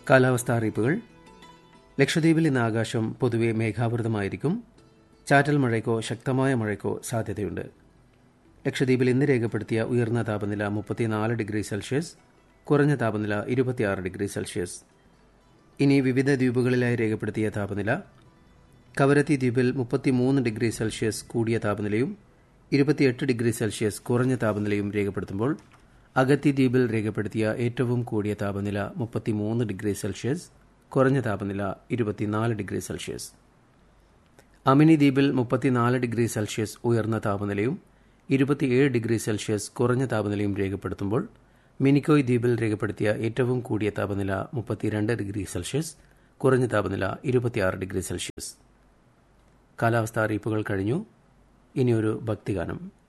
കാലാവസ്ഥാ അറിയിപ്പുകൾ ലക്ഷദ്വീപിൽ ഇന്ന് ആകാശം പൊതുവെ മേഘാവൃതമായിരിക്കും ചാറ്റൽ മഴയ്ക്കോ ശക്തമായ മഴയ്ക്കോ സാധ്യതയുണ്ട് ലക്ഷദ്വീപിൽ ഇന്ന് രേഖപ്പെടുത്തിയ ഉയർന്ന താപനില മുപ്പത്തിനാല് ഡിഗ്രി സെൽഷ്യസ് കുറഞ്ഞ താപനില ഇരുപത്തിയാറ് ഡിഗ്രി സെൽഷ്യസ് ഇനി വിവിധ ദ്വീപുകളിലായി രേഖപ്പെടുത്തിയ താപനില കവരത്തി ദ്വീപിൽ മുപ്പത്തിമൂന്ന് ഡിഗ്രി സെൽഷ്യസ് കൂടിയ താപനിലയും ഇരുപത്തിയെട്ട് ഡിഗ്രി സെൽഷ്യസ് കുറഞ്ഞ താപനിലയും രേഖപ്പെടുത്തുമ്പോൾ അഗത്തി ദ്വീപിൽ രേഖപ്പെടുത്തിയ ഏറ്റവും കൂടിയ താപനില മുപ്പത്തിമൂന്ന് ഡിഗ്രി സെൽഷ്യസ് കുറഞ്ഞ താപനില ഇരുപത്തിനാല് ഡിഗ്രി സെൽഷ്യസ് അമിനി ദ്വീപിൽ മുപ്പത്തിനാല് ഡിഗ്രി സെൽഷ്യസ് ഉയർന്ന താപനിലയും ഇരുപത്തിയേഴ് ഡിഗ്രി സെൽഷ്യസ് കുറഞ്ഞ താപനിലയും രേഖപ്പെടുത്തുമ്പോൾ മിനിക്കോയ് ദ്വീപിൽ രേഖപ്പെടുത്തിയ ഏറ്റവും കൂടിയ താപനില മുപ്പത്തിരണ്ട് ഡിഗ്രി സെൽഷ്യസ് കുറഞ്ഞ താപനില ഇരുപത്തിയാറ് ഡിഗ്രി സെൽഷ്യസ് കാലാവസ്ഥാ അറിയിപ്പുകൾ കഴിഞ്ഞു ഇനിയൊരു ഭക്തിഗാനം